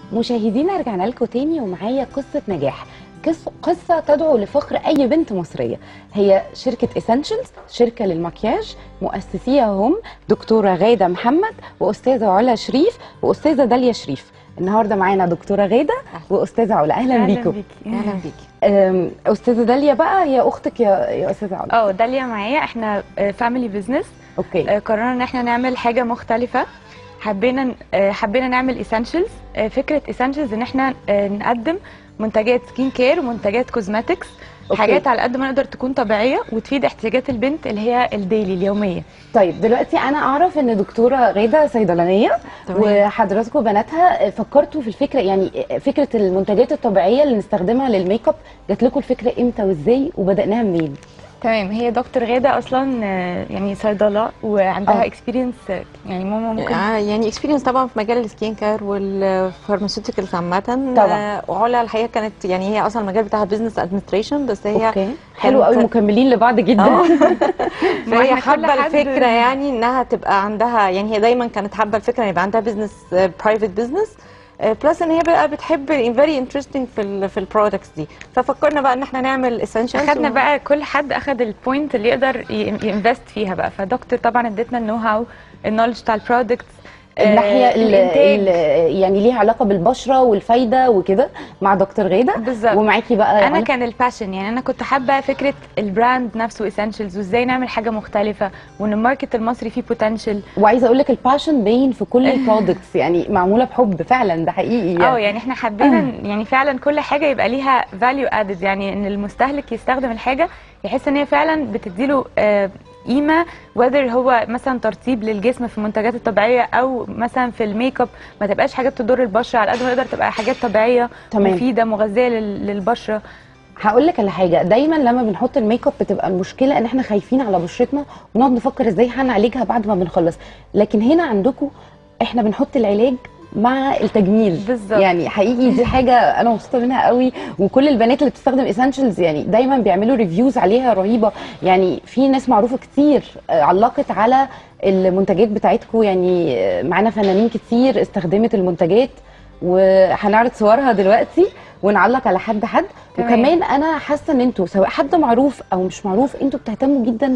مشاهدينا رجعنا لكم تاني ومعايا قصة نجاح قص- قصة تدعو لفخر أي بنت مصرية هي شركة اسينشلز شركة للمكياج مؤسسيها هم دكتورة غادة محمد وأستاذة علا شريف وأستاذة داليا شريف النهارده معانا دكتوره غاده واستاذه علا اهلا بيكم اهلا بيكي أم، استاذه داليا بقى هي اختك يا يا استاذه علا اه داليا معايا احنا فاميلي بزنس اوكي قررنا ان احنا نعمل حاجه مختلفه حبينا آه، حبينا نعمل ايسنشلز فكره ايسنشلز ان احنا آه، نقدم منتجات سكين كير ومنتجات كوزماتكس أوكي. حاجات على قد ما نقدر تكون طبيعيه وتفيد احتياجات البنت اللي هي الديلي اليوميه طيب دلوقتي انا اعرف ان دكتوره غاده صيدلانيه تمام. وحضراتكم بناتها فكرتوا في الفكره يعني فكره المنتجات الطبيعيه اللي نستخدمها للميك اب جات لكم الفكره امتى وازاي وبداناها منين تمام هي دكتور غاده اصلا آه، يعني صيدله وعندها آه. اكسبيرينس يعني ماما ممكن آه، يعني اكسبيرينس طبعا في مجال السكين كير والفارماسيوتيكالز عامه طبعاً. آه، وعلا الحقيقه كانت يعني هي اصلا المجال بتاعها بزنس ادمنستريشن بس هي اوكي حلو قوي كانت- مكملين لبعض جدا آه. ما فهي إحنا كل حابه حد- الفكره يعني انها تبقى عندها يعني هي دايما كانت حابه الفكره ان يبقى عندها بزنس برايفت بزنس بلس ان هي بقى بتحب فيري انترستنج في ال في البرودكتس دي ففكرنا بقى ان احنا نعمل اسينشالز اخدنا بقى كل حد اخد البوينت اللي يقدر ينفست فيها بقى فدكتور طبعا ادتنا النو هاو النولج بتاع البرودكتس الناحيه آه، ال- ال- يعني ليها علاقه بالبشره والفايده وكده مع دكتور غاده بالظبط. ومعاكي بقى انا علا؟ كان الباشن يعني انا كنت حابه فكره البراند نفسه اسينشلز وازاي نعمل حاجه مختلفه وان الماركت المصري فيه بوتنشال وعايزه اقول لك الباشن باين في كل البرودكتس يعني معموله بحب فعلا ده حقيقي يعني. اه يعني احنا حبينا إن- يعني فعلا كل حاجه يبقى ليها فاليو ادد يعني ان المستهلك يستخدم الحاجه يحس ان هي فعلا بتديله آه، قيمه whether هو مثلا ترطيب للجسم في المنتجات الطبيعيه او مثلا في الميك اب ما تبقاش حاجات تضر البشره على قد ما تقدر تبقى حاجات طبيعيه تمام. مفيده مغذيه لل- للبشره هقول لك على حاجه دايما لما بنحط الميك اب بتبقى المشكله ان احنا خايفين على بشرتنا ونقعد نفكر ازاي هنعالجها بعد ما بنخلص لكن هنا عندكم احنا بنحط العلاج مع التجميل بالظبط. يعني حقيقي دي حاجه انا مبسوطه منها قوي وكل البنات اللي بتستخدم اسينشلز يعني دايما بيعملوا ريفيوز عليها رهيبه يعني في ناس معروفه كتير آه، علقت على المنتجات بتاعتكم يعني آه، معانا فنانين كتير استخدمت المنتجات وهنعرض صورها دلوقتي ونعلق على حد حد تمام. وكمان انا حاسه ان انتوا سواء حد معروف او مش معروف انتوا بتهتموا جدا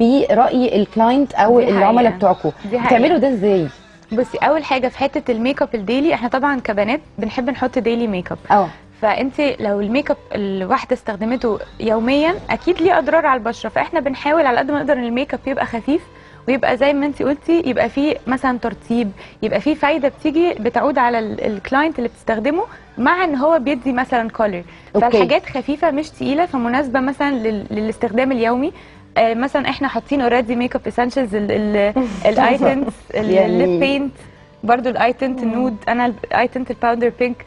براي الكلاينت او دي حقيقة. العملاء بتوعكم دي حقيقة. بتعملوا ده ازاي بصي اول حاجه في حته الميك اب الديلي احنا طبعا كبنات بنحب نحط ديلي ميك اب اه فانت لو الميك اب الواحده استخدمته يوميا اكيد ليه اضرار على البشره فاحنا بنحاول على قد ما نقدر ان الميك اب يبقى خفيف ويبقى زي ما انت قلتي يبقى فيه مثلا ترطيب يبقى فيه فايده بتيجي بتعود على ال- الكلاينت اللي بتستخدمه مع ان هو بيدي مثلا كولر أوكي. فالحاجات خفيفه مش تقيله فمناسبه مثلا لل- للاستخدام اليومي آه، مثلا احنا حاطين اوريدي ميك اب اسينشلز الاي تنت يعني- الليب بينت برضو الاي تنت نود انا الاي تنت الباودر بينك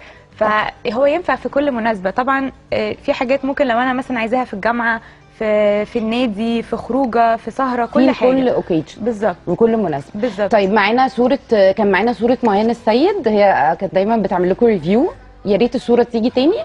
فهو ينفع في كل مناسبه طبعا آه، في حاجات ممكن لو انا مثلا عايزاها في الجامعه في في النادي في خروجه في سهره كل في حاجه كل اوكيجن بالظبط وكل مناسبه بالظبط طيب معانا صوره كان معانا صوره معين السيد هي كانت دايما بتعمل لكم ريفيو يا ريت الصوره تيجي تاني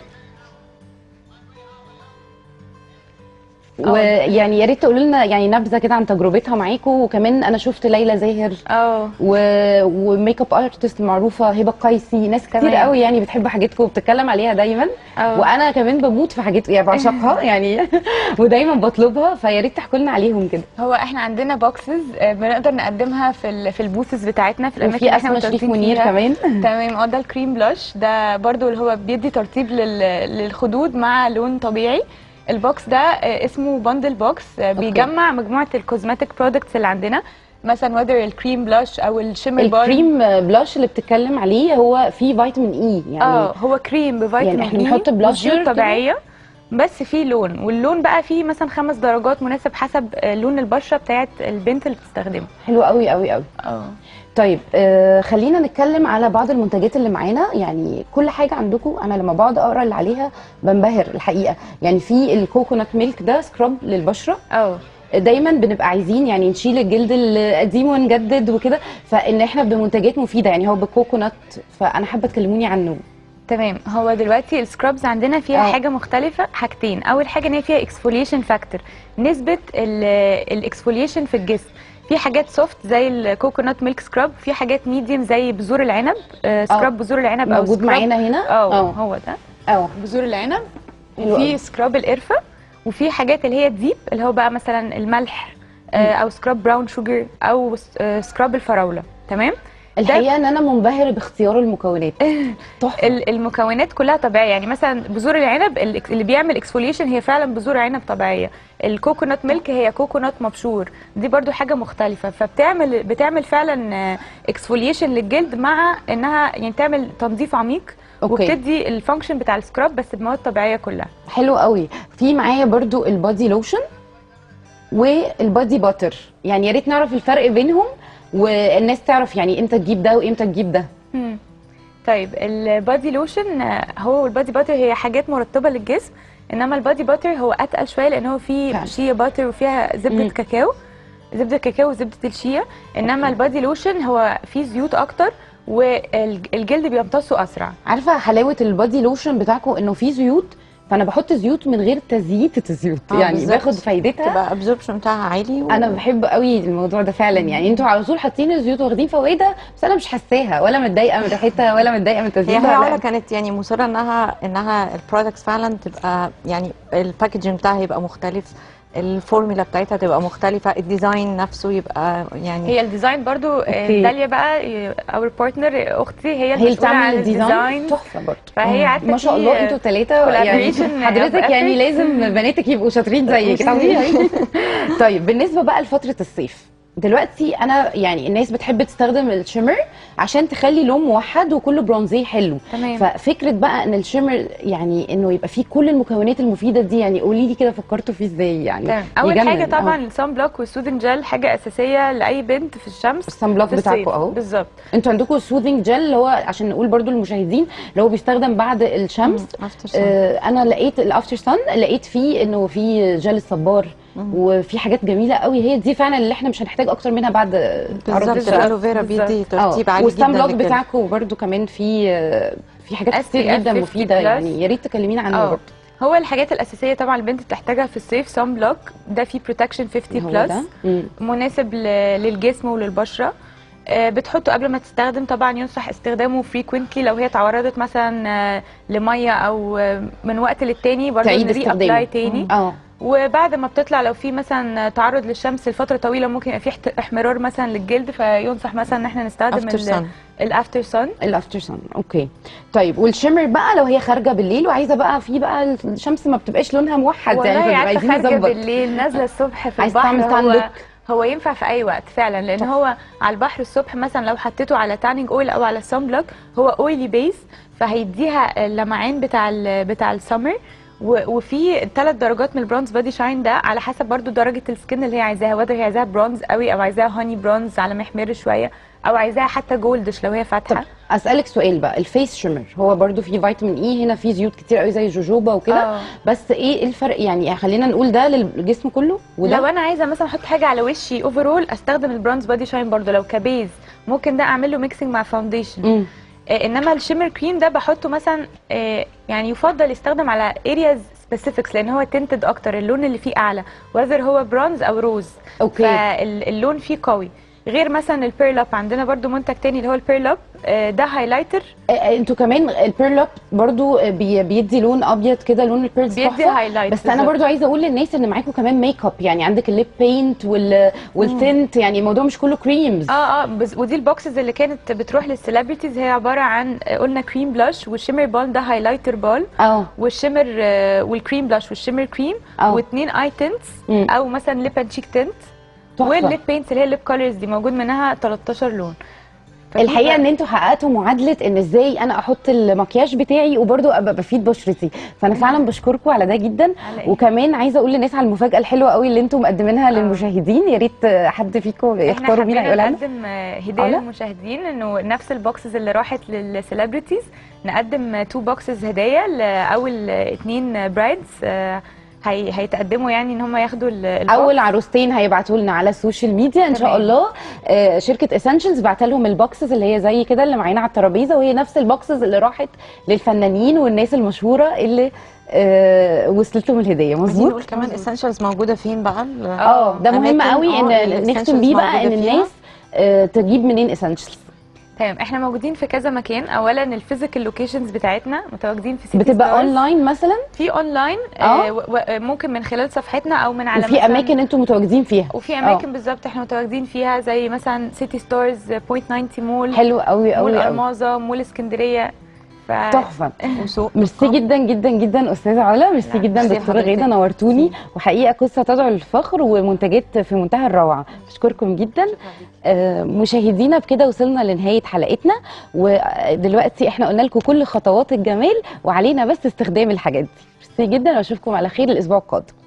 آه. ويعني يا ريت تقولوا لنا يعني نبذه كده عن تجربتها معاكم وكمان انا شفت ليلى زاهر اه و... وميك اب ارتست معروفه هبه قيسي ناس كتير تمام. قوي يعني بتحب حاجتكم وبتتكلم عليها دايما اه وانا كمان بموت في حاجتكم يعني بعشقها يعني ودايما بطلبها فيا ريت تحكوا لنا عليهم كده هو احنا عندنا بوكسز بنقدر نقدمها في ال في البوثز بتاعتنا في الاماكن وفي اللي احنا اسماء شريف مرتبطين منير فيها. كمان تمام اه ده الكريم بلاش ده برضو اللي هو بيدي ترطيب لل- للخدود مع لون طبيعي البوكس ده آه، اسمه باندل بوكس آه، بيجمع مجموعه الكوزماتيك برودكتس اللي عندنا مثلا وذر الكريم بلاش او الشيمر بالم الكريم بلاش اللي بتتكلم عليه هو فيه فيتامين اي يعني اه هو كريم بفيتامين يعني احنا إي بنحط بلاشر وزيوت كده؟ طبيعيه بس فيه لون واللون بقى فيه مثلا خمس درجات مناسب حسب آه، لون البشره بتاعت البنت اللي بتستخدمه حلو قوي قوي قوي اه طيب آه خلينا نتكلم على بعض المنتجات اللي معانا يعني كل حاجه عندكم انا لما بقعد اقرا اللي عليها بنبهر الحقيقه يعني في الكوكونات ميلك ده سكراب للبشره اه دايما بنبقى عايزين يعني نشيل الجلد القديم ونجدد وكده فان احنا بمنتجات مفيده يعني هو بالكوكونات فانا حابه تكلموني عنه تمام هو دلوقتي السكرابز عندنا فيها آه. أوه. حاجه مختلفه حاجتين اول حاجه ان هي فيها اكسفوليشن فاكتور نسبه الاكسفوليشن في الجسم في حاجات سوفت زي الكوكونات ميلك سكراب في حاجات ميديم زي بذور العنب آه، سكراب بذور العنب او موجود سكراب- معانا هنا اه اه هو ده اه بذور العنب حلو قوي. وفي سكراب القرفه وفي حاجات اللي هي ديب اللي هو بقى مثلا الملح آه، او سكراب براون شوجر او س- آه، سكراب الفراوله تمام الحقيقه ان انا منبهره باختيار المكونات تحفه ال- المكونات كلها طبيعيه يعني مثلا بذور العنب ال- اللي بيعمل اكسفوليشن هي فعلا بذور عنب طبيعيه الكوكونات ميلك هي كوكونات مبشور دي برضو حاجه مختلفه فبتعمل بتعمل فعلا اكسفوليشن للجلد مع انها يعني تعمل تنظيف عميق أوكي. وبتدي الفانكشن بتاع السكراب بس بمواد طبيعيه كلها حلو قوي في معايا برضو البادي لوشن والبادي باتر يعني يا ريت نعرف الفرق بينهم والناس تعرف يعني امتى تجيب ده وامتى تجيب ده مم. طيب البادي لوشن آه، هو والبادي باتر هي حاجات مرطبه للجسم انما البادي باتر هو اتقل شويه لان هو فيه فعلا. شيا باتر وفيها زبده مم. كاكاو زبده كاكاو وزبده الشيا انما البادي لوشن هو فيه زيوت اكتر والجلد بيمتصه اسرع عارفه حلاوه البادي لوشن بتاعكم انه فيه زيوت فانا بحط زيوت من غير تزييت الزيوت آه، يعني بالظبط. باخد فايدتها تبقى ابزوربشن بتاعها عالي و... انا بحب قوي الموضوع ده فعلا يعني انتوا على طول حاطين الزيوت واخدين فوائدها بس انا مش حاساها ولا متضايقه من ريحتها ولا متضايقه من هي تزييتها هي ولا- علا كانت يعني مصره انها انها البرودكتس فعلا تبقى يعني الباكجينج بتاعها يبقى مختلف الفورمولا بتاعتها تبقى مختلفه الديزاين نفسه يبقى يعني هي الديزاين برضو آه، أوكي. داليا بقى اور بارتنر اختي هي هي اللي المسؤوله بتعمل عن الديزاين الديزاين تحفه برضه فهي آه. عارفة ما شاء في الله انتوا ثلاثه يعني collaboration حضرتك effort. يعني لازم بناتك يبقوا شاطرين زيك طبيعي طيب بالنسبه بقى لفتره الصيف دلوقتي انا يعني الناس بتحب تستخدم الشimmer عشان تخلي لون موحد وكله برونزيه حلو تمام. ففكره بقى ان الشimmer يعني انه يبقى فيه كل المكونات المفيده دي يعني قولي لي كده فكرتوا فيه ازاي يعني تمام اول يجنن. حاجه آه. طبعا الصن بلوك والسودنج جel حاجه اساسيه لاي بنت في الشمس الصن بلوك في الصيف. بتاعكم اهو بالظبط انتوا عندكم السوذنج جel اللي هو عشان نقول برضو للمشاهدين اللي هو بيستخدم بعد الشمس after sun. آه انا لقيت الافتر سان لقيت فيه انه في جل الصبار وفي حاجات جميله قوي هي دي فعلا اللي احنا مش هنحتاج اكتر منها بعد تعرض بالظبط الشمس الالوفيرا بيدي ترتيب عالي والسان جدا بلوك للجلد. بتاعكم برضو كمان في آه، في حاجات كتير SPF جدا 50 مفيده plus. يعني يا ريت تكلمينا عنها اه برضو هو الحاجات الاساسيه طبعا البنت بتحتاجها في الصيف صن بلوك ده فيه بروتكشن 50 هو بلس ده مم. مناسب ل- للجسم وللبشره آه، بتحطه قبل ما تستخدم طبعا ينصح استخدامه frequently لو هي تعرضت مثلا آه، لميه او آه، من وقت للتاني برضه تعيد نري استخدامه. ابلاي تاني اه وبعد ما بتطلع لو في مثلا تعرض للشمس لفتره طويله ممكن يبقى في احت- احمرار مثلا للجلد فينصح مثلا ان احنا نستخدم After sun. الافتر سن الافتر سان اوكي طيب والشimmer بقى لو هي خارجه بالليل وعايزه بقى في بقى الشمس ما بتبقاش لونها موحد يعني والله فبنبقى عارفه عايزين خارجه نظبط بالليل نازله الصبح في عايز البحر تعمل تان هو لوك. هو ينفع في اي وقت فعلا لان هو على البحر الصبح مثلا لو حطيته على تانينج اويل او على سان بلوك هو اويلي بيس فهيديها اللمعان بتاع ال بتاع السمر و- وفي ثلاث درجات من البرونز بادي شاين ده على حسب برضو درجه السكن اللي هي عايزاها وذر هي عايزاها برونز قوي او عايزاها هاني برونز على محمر شويه او عايزاها حتى جولدش لو هي طب فاتحه اسالك سؤال بقى الفيس شيمر هو برضو فيه فيتامين اي هنا فيه زيوت كتير قوي زي الجوجوبا وكده آه. بس ايه الفرق يعني خلينا نقول ده للجسم كله وده لو انا عايزه مثلا احط حاجه على وشي اوفرول استخدم البرونز بادي شاين برضو لو كبيز ممكن ده اعمل له ميكسنج مع فاونديشن مم. آه، انما الشيمر كريم ده بحطه مثلا آه، يعني يفضل يستخدم على ارياز سبيسيفيكس لان هو تنتد اكتر اللون اللي فيه اعلى وذر هو برونز او روز اوكي فاللون فيه قوي غير مثلا البيرل اب عندنا برضو منتج تاني اللي هو البيرل اب آه، ده هايلايتر آه، آه، انتوا كمان البيرل اب برضو آه، بي بيدي لون ابيض كده لون البيرلز بيدي تحفه هايلايت بس انا بالظبط. برضو عايزه اقول للناس ان معاكم كمان ميك اب يعني عندك الليب بينت وال والتنت يعني الموضوع مش كله كريمز اه اه بس ودي البوكسز اللي كانت بتروح للسليبرتيز هي عباره عن آه، قلنا كريم بلاش والشيمر بال ده هايلايتر بال اه والشيمر آه، والكريم بلاش والشيمر كريم اه واثنين اي تنتس مم. او مثلا ليب اند شيك تنت تحفة. والليب بينتس اللي هي الليب كولرز دي موجود منها 13 لون ففي الحقيقه فرق. ان انتوا حققتوا معادله ان ازاي انا احط المكياج بتاعي وبرضو ابقى بفيد بشرتي فانا فعلا بشكركم على ده جدا على إيه؟ وكمان عايزه اقول للناس على المفاجاه الحلوه قوي اللي انتم مقدمينها آه. للمشاهدين يا ريت حد فيكم احنا يختاروا مين حبينا هيقولها لنا نقدم آه، هديه أولا؟ للمشاهدين انه نفس البوكسز اللي راحت للسليبرتيز نقدم تو بوكسز هدايا لاول اتنين برايدز هي... هيتقدموا يعني ان هم ياخدوا ال- البوكس. اول عروستين هيبعتوا لنا على السوشيال ميديا ان شاء تمام. الله آه، شركه اسنشلز بعت لهم البوكسز اللي هي زي كده اللي معانا على الترابيزه وهي نفس البوكسز اللي راحت للفنانين والناس المشهوره اللي آه، وصلت لهم الهديه عايزين مظبوط نقول كمان اسينشالز موجوده فين بقى ال- اه ده مهم أماكن، قوي آه، ان ال نختم essentials بيه بقى ان موجودة فيها. الناس آه، تجيب منين اسنشلز تمام احنا موجودين في كذا مكان اولا الفيزيكال لوكيشنز بتاعتنا متواجدين في سيتي بتبقى ستارز. اونلاين مثلا في اونلاين آه. آه و- و- ممكن من خلال صفحتنا او من على وفي مثلاً- اماكن انتم متواجدين فيها وفي اماكن بالظبط احنا متواجدين فيها زي مثلا سيتي ستارز بوينت 90 مول حلو قوي مول قوي قوي الماظه مول اسكندريه ف... تحفه وسوق ميرسي جدا جدا جدا استاذه علا ميرسي لا، جدا ميرسي دكتوره لحضرتك. غيده نورتوني وحقيقه قصه تدعو للفخر ومنتجات في منتهى الروعه بشكركم جدا آه، مشاهدينا بكده وصلنا لنهايه حلقتنا ودلوقتي احنا قلنا لكم كل خطوات الجمال وعلينا بس استخدام الحاجات دي ميرسي جدا واشوفكم على خير الاسبوع القادم